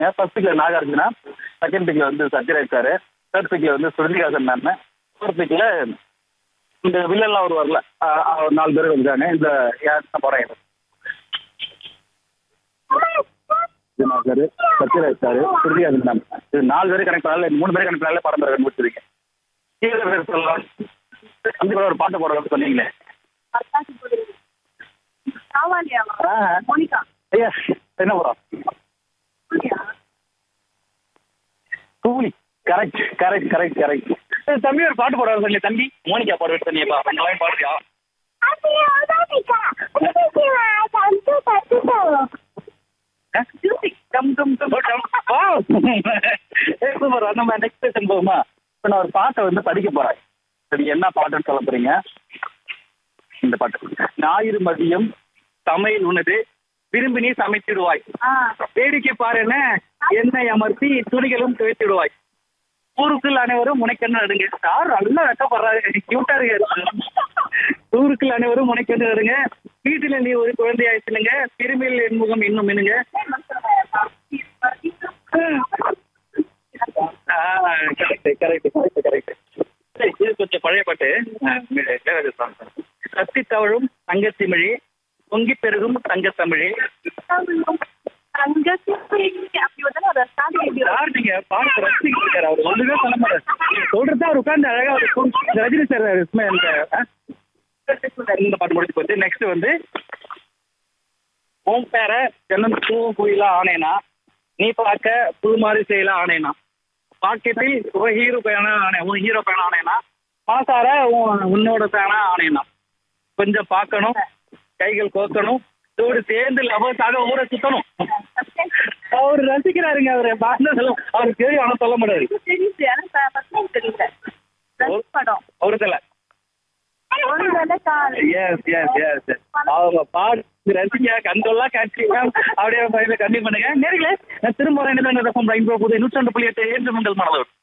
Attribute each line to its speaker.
Speaker 1: First பிக்ல Nagarjuna second பிக்ல வந்து சத்யராஜ் சார் தேர்ட் பிக்ல வந்து ஸ்ருதிகாசன் மேம் ஃபோர்த் பிக்ல இந்த வில்லன்லாம் ஒரு வரல ஆஹ் ஆஹ் ஒரு நாலு பேர் வந்தாங்க இந்த யார் போறேன் sir Sathyaraj sir Shruti Haasan ma'am இது நாலு பேர் கணக்கு பண்ணல மூணு பேர் கணக்கு பண்ணல படம் கண்டுபிடிச்சிருக்கேன் ஹீரோ பேர் சொல்லலாம் கண்டிப்பாக ஒரு பாட்டு போடுறதுன்னு சொன்னீங்களே
Speaker 2: காவாலியாவா
Speaker 1: ஆ.
Speaker 2: மோனிகா
Speaker 1: ஐயா என்ன படம்
Speaker 2: சூர்யா.
Speaker 1: கூலி கரெக்ட் கரெக்ட் கரெக்ட் கரெக்ட் தம்பி ஒரு பாட்டு போடுறாரு சொல்லி தம்பி மோனிகா பாட விட்டு சொன்னியப்பா அந்த லைன் பாடுறியா
Speaker 2: Music. டம் டம் டம்.
Speaker 1: சூப்பர் நம்ம நெக்ஸ்ட் பேசன் போகுமா இப்போ நான் ஒரு பாட்டை வந்து படிக்க போறேன் சரி என்ன பாட்டுன்னு சொல்ல போறீங்க இந்த பாட்டு ஞாயிறு மதியம் சமையல் உணவு விரும்பி நீ சமைத்திடுவாய்
Speaker 2: ஆ.
Speaker 1: வேடிக்கை பாருன்னு எண்ணெய் அமர்த்தி துணிகளும் துவைத்திடுவாய் ஊருக்குள் அனைவரும் முனைக்கண்ணு நடுங்க சார் நல்லா வெட்டப்படுறாரு கியூட்டா இருக்கு ஊருக்குள் அனைவரும் முனைக்கண்ணு நடுங்க வீட்டுல நீ ஒரு குழந்தையாய் சொல்லுங்க திரும்பியில் என் முகம் இன்னும் மினுங்க கரெக்ட் கரெக்ட் கரெக்ட் கரெக்ட் சரி இது கொஞ்சம் பழைய பாட்டு இளையராஜா song. கத்தி தவழும் தங்கத்திமிழி பொங்கி பெருகும் தங்கத்தமிழே
Speaker 2: அப்படி வந்து அதை starting எப்படி வரும்?
Speaker 1: யார் நீங்க பாட்டு ரசிக்கிட்டு இருக்காரு அவர் ஒண்ணுமே சொல்ல மாட்டாரு சொல்றது அவர் உட்கார்ந்து அழகா ஒரு phone- இந்த ரஜினி சார் இந்த ஆ? இந்த பாட்டு முடிச்சு போச்சு நெக்ஸ்ட் வந்து உன் பேர ஜன்னல் பூ குயிலா ஆனேனா நீ பார்க்க புது மாதிரி செய்யல ஆனேனா பாக்கெட்டில் ஒரு ஹீரோ பேனா ஆனே உன் ஹீரோ பேனா ஆனேனா மனசார உன் உன்னோட பேனா ஆனேனா கொஞ்சம் பார்க்கணும் கைகள் கோக்கணும் இதோடு சேர்ந்து லவர்ஸாக ஊரை சுத்தணும் அவர் ரசிக்கிறாருங்க அவரு பாட்டு சொல்ல அவருக்கு தெரியும் ஆனா சொல்ல மாட்டாரு
Speaker 2: தெரியுது ஆனா ப- first time தெரியல ரஜினி படம்
Speaker 1: ஒரு சில
Speaker 2: ஒரு வேளை கால்
Speaker 1: எஸ் எஸ் எஸ் அவங்க பாடு ரசிக்க கண்டெல்லாம் காட்சி அப்படியே கண்டிப்பாக பண்ணுங்க நேரில் நான் திரும்ப வரேன் புது நூற்றி ரெண்டு புள்ளி எட்டு ஏழு மண்டல் மாணவர்